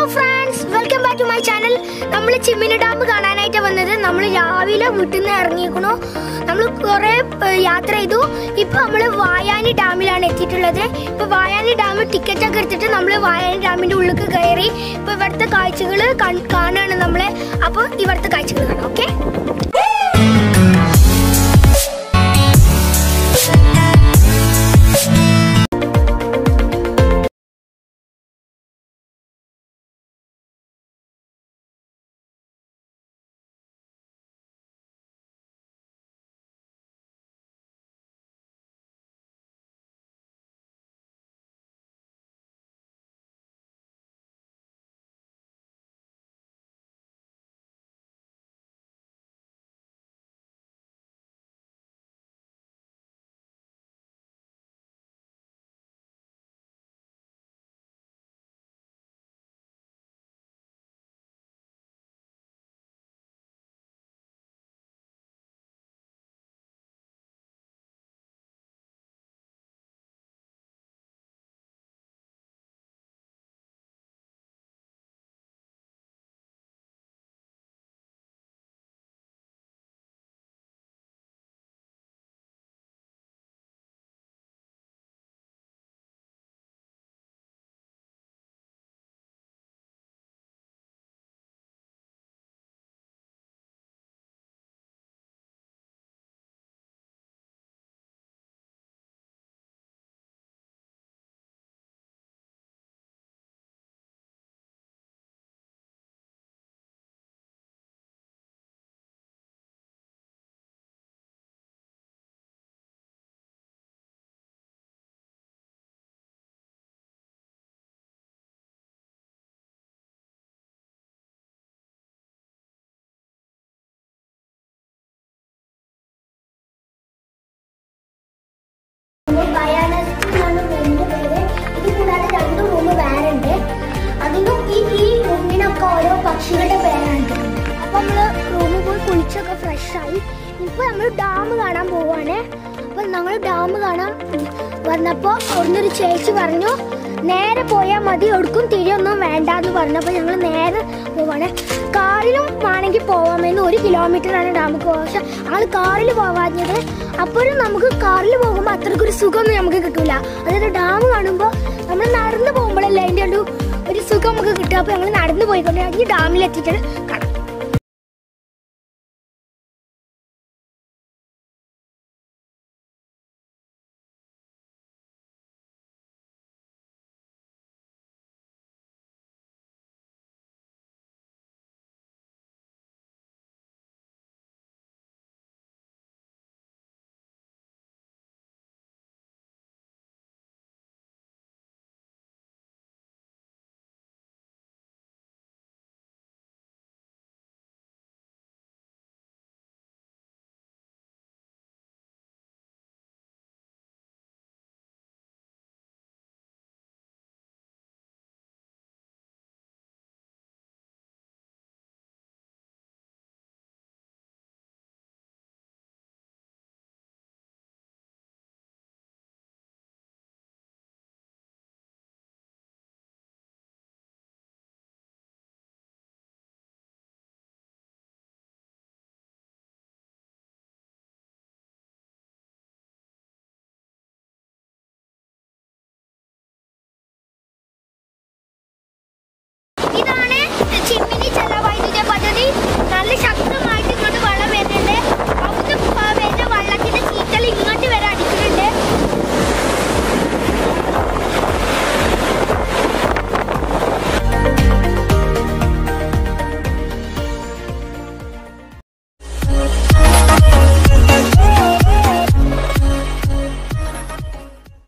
Friends welcome back to my channel നമ്മൾ Chimmini dam കാണാനായിട്ട് വന്നത് നമ്മൾ രാവിലെ വീട്ടിൽ നിന്ന് ഇറങ്ങിയിരിക്കണു നമ്മൾ കുറെ യാത്ര ചെയ്തു ഇപ്പൊ നമ്മൾ വായാനി ഡാമിലാണ് എത്തിയിട്ടുള്ളത് ഇപ്പൊ വായാനി ഡാം ടിക്കറ്റ് ഒക്കെ എടുത്തിട്ട് നമ്മൾ വായാനി ഡാമിന്റെ ഉള്ളിൽ കയറി ഇപ്പൊ ഇവിടുത്തെ കാഴ്ചകൾ കാണുകയാണ് നമ്മള് അപ്പൊ ഇവിടുത്തെ കാഴ്ചകൾ കാണാം ഓക്കെ ഭയാനകത്തിലാണ് റൂമിന്റെ പേര് ഇത് കൂടാതെ രണ്ട് റൂം വേറെ ഉണ്ട് അതിനും ഈ ഈ റൂമിനൊക്കെ ഓരോ പക്ഷികളുടെ പേരാണ് ഇട്ടിട്ടുണ്ട്. അപ്പൊ നമ്മള് റൂമിൽ പോയി കുളിച്ചൊക്കെ ഫ്രഷ് ആയി ഇപ്പൊ നമ്മൾ ഡാം കാണാൻ പോവാണ് അപ്പൊ ഞങ്ങൾ ഡാം കാണാൻ വന്നപ്പോ അവിടുന്ന് ഒരു ചേച്ചി പറഞ്ഞു നേരെ പോയാൽ മതി ഒടുക്കും തിരിയൊന്നും വേണ്ട എന്ന് പറഞ്ഞപ്പോൾ ഞങ്ങൾ നേരെ പോവാണ് കാറിലും വേണമെങ്കിൽ പോവാമെന്ന് ഒരു കിലോമീറ്ററാണ് ഡാമിക്ക് പോകാം പക്ഷെ ആള് കാറിൽ പോവാഞ്ഞത് അപ്പോഴും നമുക്ക് കാറിൽ പോകുമ്പോൾ അത്രയ്ക്കൊരു സുഖമൊന്നും നമുക്ക് കിട്ടൂല അതായത് ഡാം കാണുമ്പോൾ നമ്മൾ നടന്നു പോകുമ്പോഴല്ലേ അതിൻ്റെ ഒരു ഒരു സുഖം നമുക്ക് കിട്ടുക അപ്പോൾ ഞങ്ങൾ നടന്നു പോയിക്കൊണ്ട് ഇനി ഡാമിലെത്തിയിട്ട്